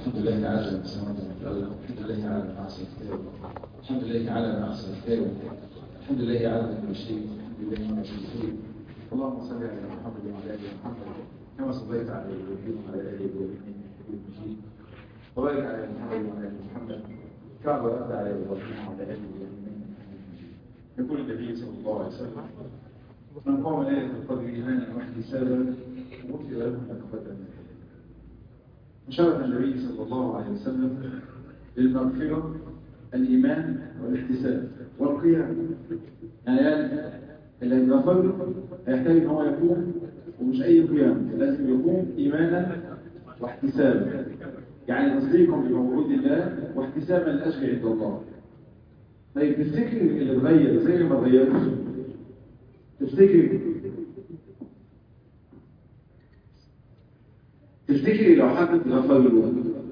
الحمد لله على ما سمعنا الحمد لله على ما أحسن كتابه الحمد لله على ما أحسن كتابه الحمد لله على كل شيء الحمد لله على كل شيء اللهم صل على محمد وعلى آل محمد كما صليت على إبراهيم وعلى آل إبراهيم إنك حميد مجيد وبارك على محمد وعلى آل محمد كما باركت على إبراهيم وعلى آل إبراهيم إنك حميد مجيد يقول النبي صلى الله عليه وسلم من قام ليلة القدر إيمانا واحتسابا غفر له ما تقدم من وشرع النبي صلى الله عليه وسلم للمغفرة الإيمان والاحتساب والقيام يعني اللي هيغفر له هيحتاج ان هو يقوم ومش أي قيام لازم يقوم إيمانا واحتسابا يعني تصديقا بموعود الله واحتسابا لأجل عند الله طيب تفتكر اللي اتغير زي اللي ما اتغيرش تفتكر تفتكري لو حد اتغفر له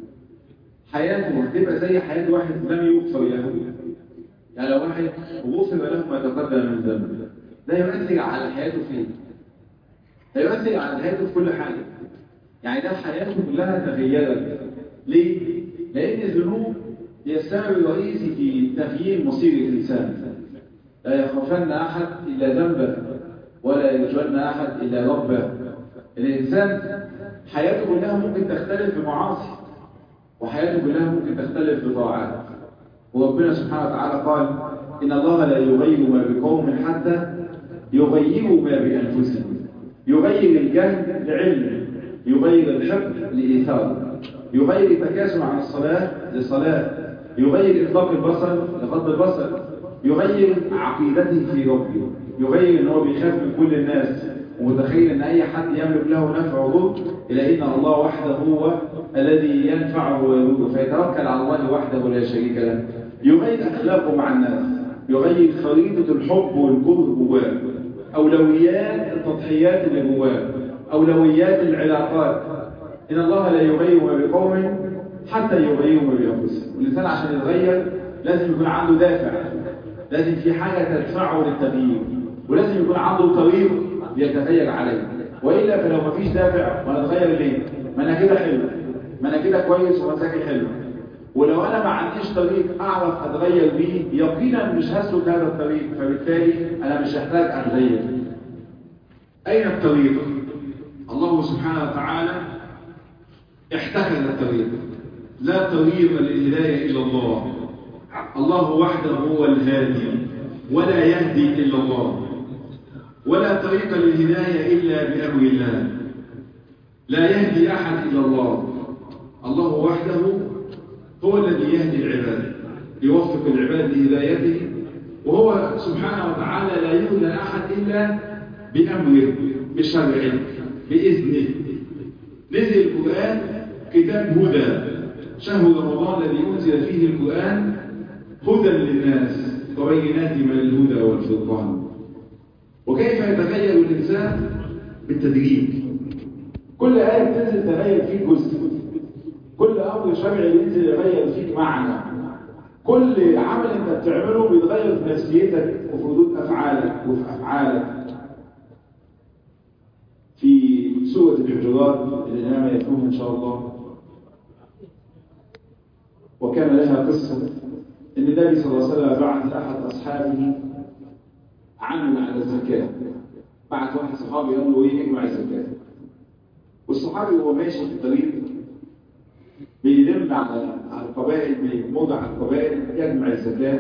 حياته هتبقى زي حياة واحد لم يغفر له يعني لو واحد غفر له ما تقدم من ذنبه ده يؤثر على حياته فين؟ ده يؤثر على حياته في كل حاجة يعني ده حياته كلها تغيرت ليه؟ لأن الذنوب هي السبب الرئيسي في تغيير مصير الإنسان لا يخافن أحد إلا ذنبه ولا يرجون أحد إلا ربه الإنسان حياته كلها ممكن تختلف بمعاصي وحياته كلها ممكن تختلف بطاعات وربنا سبحانه وتعالى قال إن الله لا يغير ما بقوم حتى يغيروا ما بأنفسهم يغير الجهل لعلم يغير الحب لإيثار يغير التكاسل عن الصلاة لصلاة يغير إطلاق البصر لغض البصر يغير عقيدته في ربه يغير ان هو بيخاف من كل الناس ومتخيل ان اي حد يملك له نفع وضر الى ان الله وحده هو الذي ينفعه ويضره فيتوكل على الله وحده لا شريك له يغير اخلاقه مع الناس يغير خريطه الحب والكره جواه اولويات التضحيات اللي جواه اولويات العلاقات ان الله لا يغير ما بقوم حتى يغيروا ما بانفسهم والانسان عشان يتغير لازم يكون عنده دافع لازم في حاجه تدفعه للتغيير ولازم يكون عنده طريق بيتغير عليه والا فلو ما فيش دافع ما اتغير ليه ما انا كده حلو ما انا كده كويس ومزاجي حلو ولو انا ما عنديش طريق اعرف اتغير بيه يقينا مش هسلك هذا الطريق فبالتالي انا مش هحتاج اتغير اين الطريق الله سبحانه وتعالى احتكر الطريق لا طريق للهدايه الا الله الله وحده هو الهادي ولا يهدي الا الله ولا طريق للهداية إلا بأمر الله لا يهدي أحد إلا الله الله وحده هو الذي يهدي العباد يوفق العباد لهدايته وهو سبحانه وتعالى لا يهدى أحد إلا بأمره بشرعه بإذنه نزل القرآن كتاب هدى شهر رمضان الذي أنزل فيه القرآن هدى للناس وبينات من الهدى والفرقان وكيف يتغير الإنسان بالتدريج كل آية بتنزل تغير فيك جزء كل أمر شرعي ينزل يغير فيك معنى كل عمل أنت بتعمله بيتغير في نفسيتك وفي ردود أفعالك وفي أفعالك في سورة الحجرات اللي الإمام يتلوها إن شاء الله وكان لها قصة إن النبي صلى الله عليه وسلم بعث أحد أصحابه عنه على الزكاة بعت واحد صحابي قال له ايه اجمع الزكاة والصحابي وهو ماشي في الطريق بيلم على على القبائل بيمضي على القبائل يجمع الزكاة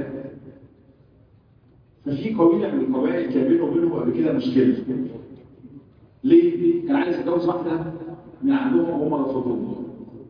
ففي قبيلة من القبائل كان بينه وبينهم قبل كده مشكلة ليه؟ كان عايز يتجوز واحدة من عندهم وهم رفضوه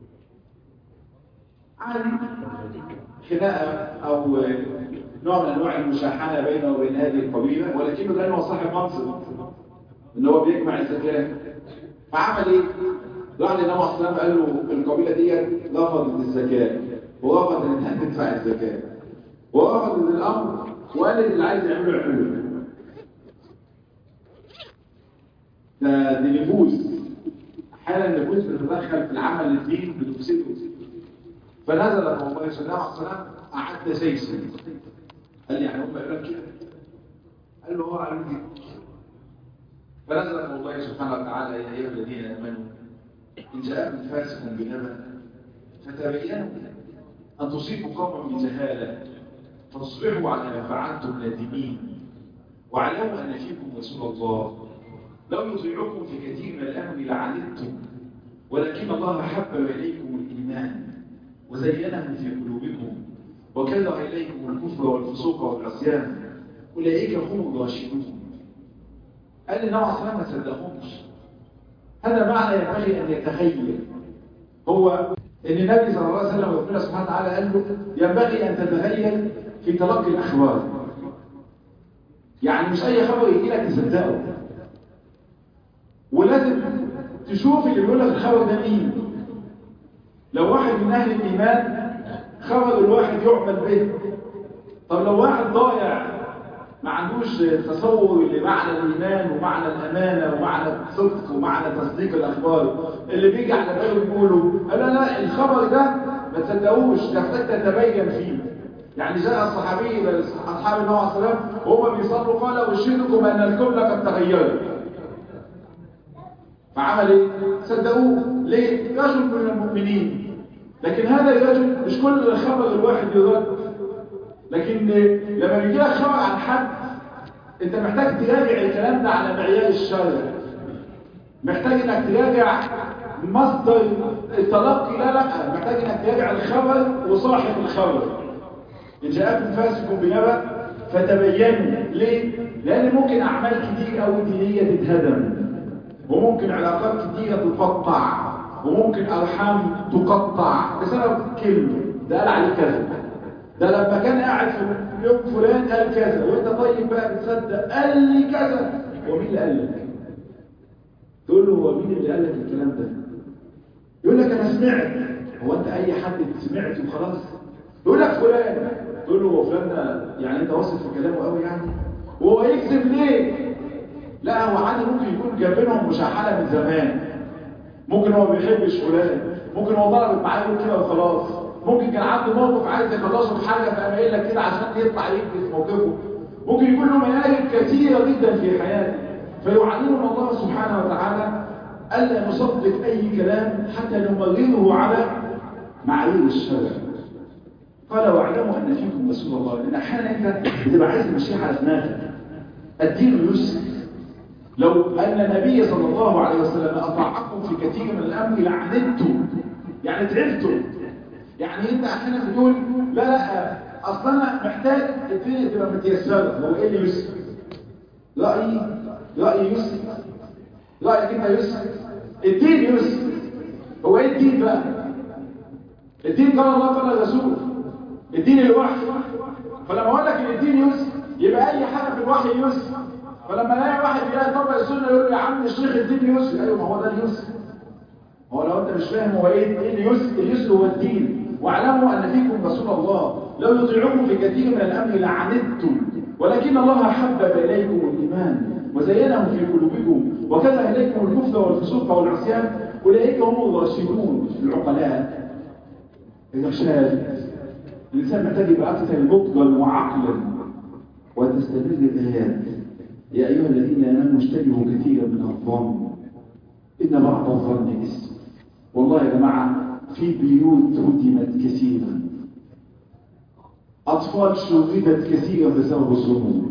عادي خناقة أو نوع من انواع المشاحنه بينه وبين هذه القبيله ولكنه كان هو صاحب منصب ان هو بيجمع الزكاه فعمل ايه؟ راح للنبي عليه الصلاه قال له القبيله ديت رفضت الزكاه ورفضت انها تدفع الزكاه ورفضت الامر وقالت اللي عايز يعمله يعمله ده دي نفوس احيانا النفوس بتتدخل في العمل الدين بتفسده فنزل الله صلى الله عليه وسلم أعد سيسا قال لي يعني هم يقول لك كده قال له هو قال لي فنزل الله سبحانه وتعالى يا أيها الذين آمنوا إن جاءكم فاسق بنبأ فتبينوا أن تصيبوا قوما بجهالة فتصبحوا على ما فعلتم نادمين واعلموا أن فيكم رسول الله لو يطيعكم في كثير من الأمر لعنتم ولكن الله حبب إليكم الإيمان وزينه في قلوبكم وكره إليكم الكفر والفسوق والعصيان أولئك هم الراشدون قال النبي عليه الصلاة ما تصدقهمش هذا معنى ينبغي أن يتخيل هو ان النبي صلى الله عليه وسلم وربنا سبحانه وتعالى قال له ينبغي ان تتخيل في تلقي الاخبار يعني مش اي خبر يجي لك تصدقه ولازم تشوف اللي بيقول لك الخبر ده مين لو واحد من اهل الايمان خبر الواحد يعمل به طب لو واحد ضايع ما عندوش تصور لمعنى الايمان ومعنى الامانه ومعنى الصدق ومعنى تصديق الاخبار اللي بيجي على باله يقولوا لا لا الخبر ده ما تصدقوش تحتاج تتبين فيه يعني جاء الصحابي الى اصحاب النبي عليه الصلاه وهم بيصلوا قال ابشركم ان القبله قد تغيرت فعمل ايه صدقوه ليه رجل من المؤمنين لكن هذا الرجل مش كل خبر الواحد يرد لكن لما بيجي لك خبر عن حد انت محتاج تراجع الكلام ده على معيار الشرع محتاج انك تراجع مصدر التلقي لا لا محتاج انك تراجع الخبر وصاحب الخبر ان جاءكم فاسق بنبأ فتبينوا ليه؟ لان ممكن اعمال كتير او دينيه تتهدم وممكن علاقات كتيره تتقطع وممكن ارحام تقطع بسبب كلمه ده قال عليه كذا ده لما كان قاعد في يوم فلان قال كذا وانت طيب بقى بتصدق قال لي كذا هو مين اللي قال لك تقول له هو مين اللي قال لك الكلام ده يقول لك انا سمعت هو انت اي حد سمعت وخلاص يقول لك فلان تقول له هو فلان ده يعني انت واثق في كلامه قوي يعني وهو يكذب ليه لا هو عادي ممكن يكون جاب لهم مشاحنه من زمان ممكن هو ما بيحبش فلان ممكن هو ضربت معاه يقول كده وخلاص ممكن كان عنده موقف عايز يخلصه بحاجه فقام قايل لك كده عشان يطلع يجلس موقفه ممكن يكون له مناهج كثيره جدا في حياته فيعلمنا الله سبحانه وتعالى الا نصدق اي كلام حتى نمرره على معايير الشرع قال واعلموا ان فيكم رسول الله لان احيانا انت بتبقى عايز تمشيها على دماغك الدين يسر لو ان النبي صلى الله عليه وسلم اطاعكم في كثير من الامر لعنتم يعني تعبتم يعني انت احيانا بتقول لا لا اصلا انا محتاج الدنيا تبقى متيسره هو ايه اللي يسر رايي رايي يسر رايك انت يسر الدين يسر هو ايه الدين بقى الدين قال الله قال الرسول الدين الوحي فلما اقول لك ان الدين يسر يبقى اي حاجه في الوحي يسر فلما الاقي واحد يلاقي طبق السنه يقول لي يا عم الشيخ الدين يسر ايوه ما هو ده اليسر هو لو انت مش فاهم هو ايه ايه اليسر اليسر هو الدين واعلموا ان فيكم رسول الله لو يطيعكم في كثير من الامر لعنتم ولكن الله حبب اليكم الايمان وزينه في قلوبكم وكره اليكم الكفر والفسوق والعصيان اولئك هم الراشدون العقلاء الارشاد الانسان محتاج يبقى اكثر نضجا وعقلا وتستمر الايات يا ايها الذين امنوا اجتنبوا كثيرا من الظن ان بعض الظن اسم والله يا جماعه في بيوت هدمت كثيرا أطفال شردت كثيرا بسبب الظنون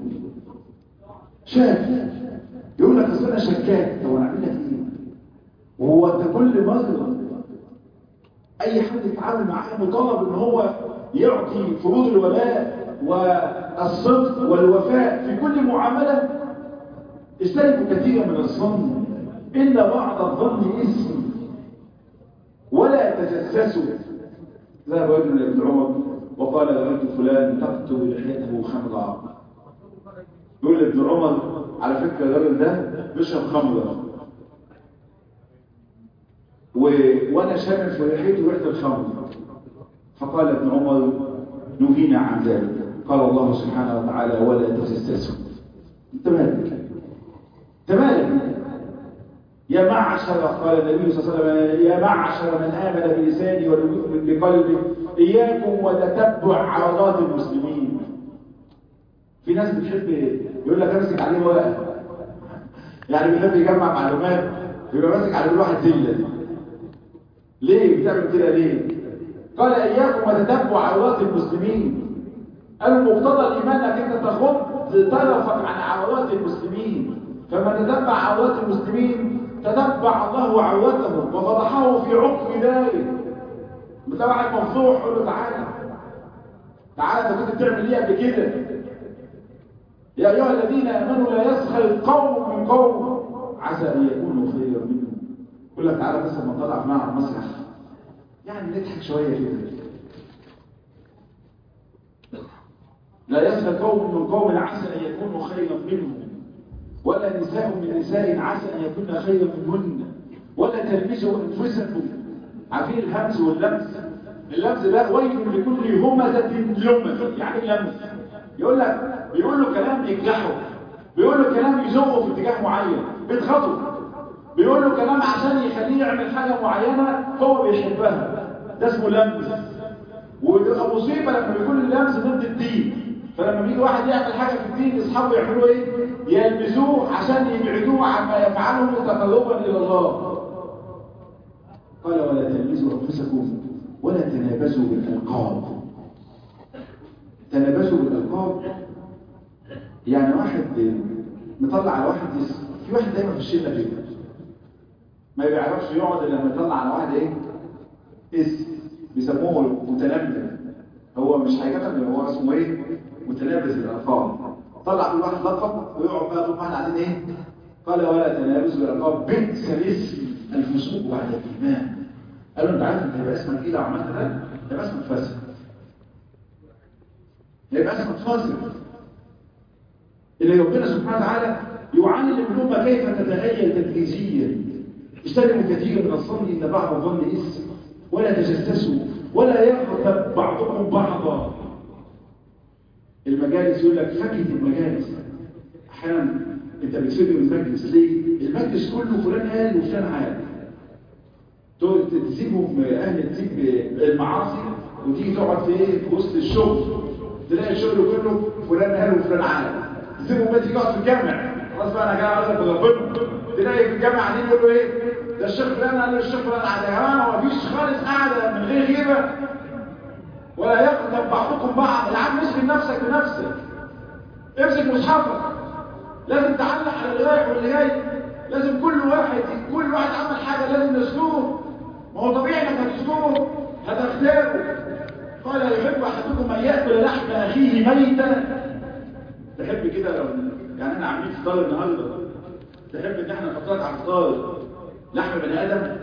شاك يقول لك أصل أنا شكاك طب أنا أعمل لك إيه؟ وهو أنت كل مرة أي حد يتعامل معاه مطالب إن هو يعطي فروض الولاء والصدق والوفاء في كل معاملة اجتنبوا كثيرا من الظن إن بعض الظن اسم ولا تجسسوا ذهب رجل لابن عمر وقال رأيت فلان تقتل لحيته خمرا يقول ابن عمر على فكرة الراجل ده بيشرب خمرة و... وانا شامل في ريحته ريحه الخمر فقال ابن عمر نهينا عن ذلك قال الله سبحانه وتعالى ولا تجسسوا انت مالك انت مالك يا معشر قال النبي صلى الله عليه وسلم يا معشر من آمن بلسانه ويؤمن بقلبه إياكم وتتبع عورات المسلمين في ناس بتحب يقول لك امسك عليه ورقه يعني بيحب يجمع معلومات يبقى ماسك على كل واحد زله ليه بتعمل كده ليه قال إياكم وتتبع عورات المسلمين قالوا مقتضى الإيمان أنك أنت تغض طرفك عن عورات المسلمين فمن تتبع عورات المسلمين تتبع الله عورته وفضحه في عقب ذلك بتلاقي واحد مفضوح يقول له تعالى تعالى انت كنت بتعمل ايه قبل كده يا ايها الذين امنوا لا يسخر قوم من قوم عسى ان يكونوا خيرا منهم يقول لك تعالى بس لما نطلع معنا على المسرح يعني نضحك شويه كده لا يسخر قوم من قوم عسى ان يكونوا خيرا منهم ولا نساء من نساء عسى ان يكون خيرا منهن ولا تلمسوا انفسكم عارفين الهمز واللمس اللمس ده ويل لكل همزه لمز يعني ايه لمس يقول لك بيقول له كلام يجرحه بيقول له كلام يزقه في اتجاه معين بيضغطه بيقول له كلام عشان يخليه يعمل حاجه معينه هو بيحبها ده اسمه لمس وتبقى مصيبه لما بيكون اللمس ضد الدين فلما بيجي واحد يعمل حاجه في الدين اصحابه يعملوا ايه يلمسوه عشان يبعدوه عما يفعله تقربا الى الله قال ولا تلمسوا انفسكم ولا تنابزوا بالالقاب تنابزوا بالالقاب يعني واحد مطلع على واحد اسم في واحد دايما في الشله كده ما بيعرفش يقعد الا لما يطلع على واحد ايه اسم بيسموه متنبذ هو مش هيكتب هو اسمه ايه متنابز الالقاب طلع كل واحد لقب ويقعد بقى طول ما احنا قاعدين ايه قال ولا تنابز بالالقاب بئس الاسم الفسوق بعد الايمان قالوا انت عارف ان هيبقى اسمك ايه لو عملت ده هيبقى اسمك فاسد هيبقى اسمك فاسد اللي ربنا سبحانه وتعالى يعلم الامه كيف تتغير تدريجيا اجتنبوا كثيرا من الظن ان بعض الظن اسم ولا تجسسوا ولا يغتب بعضكم بعضا المجالس يقول لك فكه المجالس احيانا انت بتفيد من المجلس ليه المجلس كله فلان قال وفلان عاد تسيبهم اهل تسيب المعاصي وتيجي تقعد في ايه في وسط الشغل تلاقي الشغل كله فلان قال وفلان عاد تسيبهم بقى تيجي تقعد في الجامع خلاص بقى انا جاي اقعد بربنا تلاقي في الجامع قاعدين يقولوا ايه ده الشيخ فلان قال الشيخ فلان قعد يا جماعه ما فيش خالص قعده من غير غيبه ولا يقدم بعضكم بعض يا عم اسكن نفسك بنفسك امسك مصحفك لازم تعلق على اللي رايح واللي جاي لازم كل واحد كل واحد عمل حاجه لازم نسلوه ما هو طبيعي انك هتسلوه هتغتابه قال يحب احدكم ان ياكل لحم اخيه ميتا تحب كده لو يعني احنا عاملين فطار النهارده تحب ان احنا نحط لك على الفطار لحم بني ادم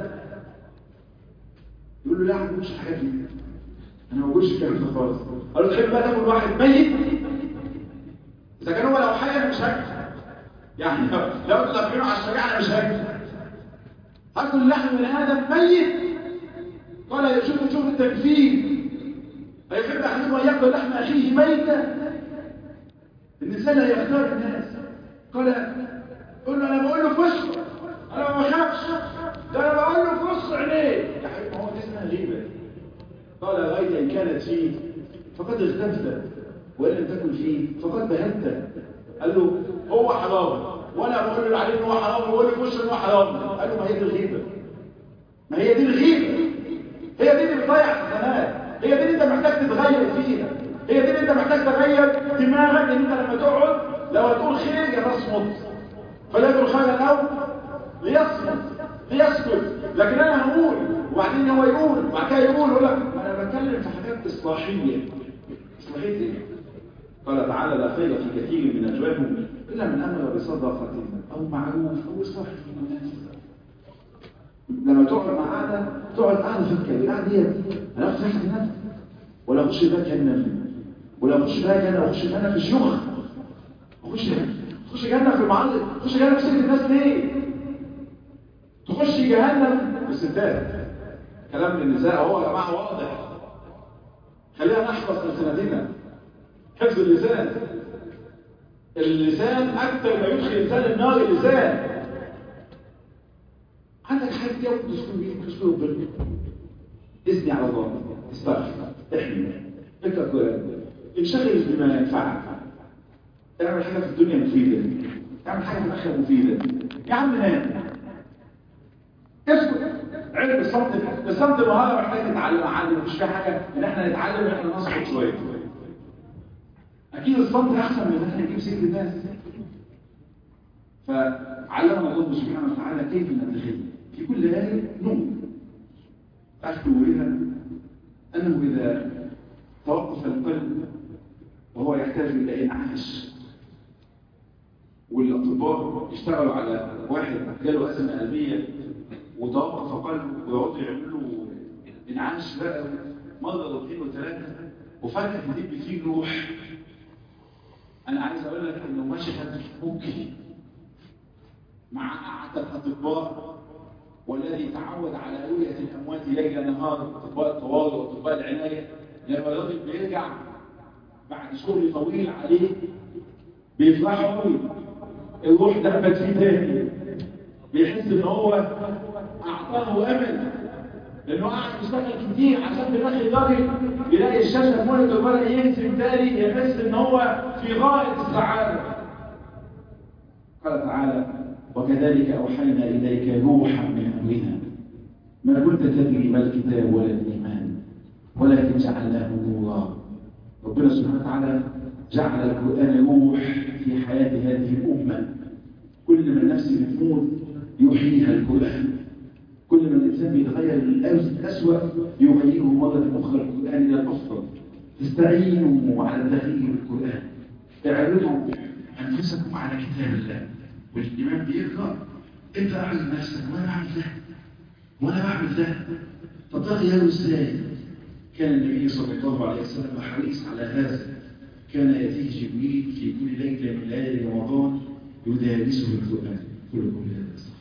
يقول له لا ما بقولش الحاجات دي انا ما بقولش الكلام ده خالص قال له تحب بقى تاكل واحد ميت اذا كان هو لو حي انا مش هاكل يعني لو لو انتوا دافعينه على الشريعه انا مش هاكل هاكل لحم بني ادم ميت قال يشوف شوف التكفير أيحب أحدكم أن يأكل لحم أخيه ميتا الإنسان لا يختار الناس قال قل له أنا بقول له فسق أنا ما بخافش ده أنا بقول له فسق عينيه يا حبيبي هو دي اسمها غيبة قال غير إن كانت فيه فقد اغتبت وإن لم تكن فيه فقد بهت قال له هو حرام وأنا بقول له عليه إن هو حرام وبقول له في وشه إن هو حرام قال له ما هي دي الغيبة ما هي دي الغيبة هي دي اللي بتضيع الحسنات هي دي اللي انت محتاج تتغير فيها هي دي اللي انت محتاج تغير دماغك ان انت لما تقعد لو هتقول خير يا تصمت فلا يقول خيرا او ليصمت ليسكت لكن انا هقول وبعدين هو يقول وبعد كده يقول يقول لك انا بتكلم في حاجات اصلاحيه اصلاحيه ايه قال تعالى لا خير في كثير من اجوابهم الا من امر بصدقه او معروف او اصلاح في الناس لما تقعد مع قاعده تقعد قاعده فكر القعده دي انا اخش تحت نفسي ولا اخش بقى جنه ولا اخش بقى جنه اخش جنه في الشيوخ اخش اخش جنه في المعلم اخش جنه في سكه الناس ليه تخش جهنم في الستات كلام للنساء اهو يا جماعه واضح خلينا نحفظ السنتنا حفظ اللسان اللسان اكثر ما يدخل الانسان النار اللسان عندك حاجة كده تذكر بيه تذكر ربنا اثني على الله استغفر احمي اقرا قرآن انشغل بما ينفعك اعمل حاجة في الدنيا مفيدة اعمل حاجة في الآخرة مفيدة يا عم نام اسكت علم الصمت الصمت مهارة محتاج نتعلم عادي مفيش فيها حاجة ان احنا نتعلم ان احنا نصمت شوية اكيد الصمت احسن من ان احنا نجيب سير الناس فعلمنا الله سبحانه وتعالى كيف ندخل في كل آية نور أخذوا بها أنه إذا توقف القلب وهو يحتاج إلى إنعاش والأطباء اشتغلوا على واحد جاله أزمة قلبية وتوقف قلبه ويقعدوا يعملوا إنعاش بقى مرة واثنين وثلاثة وفجأة تدب فيه روح أنا عايز أقول لك إنه مشهد ممكن مع أعتى الأطباء والذي تعود على رؤية الأموات ليل نهار أطباء الطوارئ وأطباء العناية لما الراجل بيرجع بعد شغل طويل عليه بيفرحوا قوي الروح دبت فيه تاني بيحس ان هو اعطاه امل لانه قاعد يشتغل كتير عشان في الاخر الراجل يلاقي الشاشه مونيتور بدا ينزل تاني يحس ان هو في غايه السعاده قال تعالى وكذلك اوحينا اليك روحا من امرنا ما كنت تدري ما الكتاب ولا الايمان ولكن جعلناه نورا ربنا سبحانه وتعالى جعل القرآن روح في حياة هذه الأمة كل ما النفس بتموت يحييها القرآن كل ما الإنسان بيتغير الأسوأ يغيره مرة أخرى القرآن إلى الأفضل استعينوا على التغيير بالقرآن اعرضوا أنفسكم على كتاب الله والإمام بيقرأ أنت أعلم نفسك وأنا بعمل ده وأنا بعمل ده طب ده غيره إزاي؟ كان النبي صلى الله عليه وسلم حريص على هذا كان يأتيه جبريل في كل ليلة من ليالي رمضان يدارسه القرآن كل كل هذا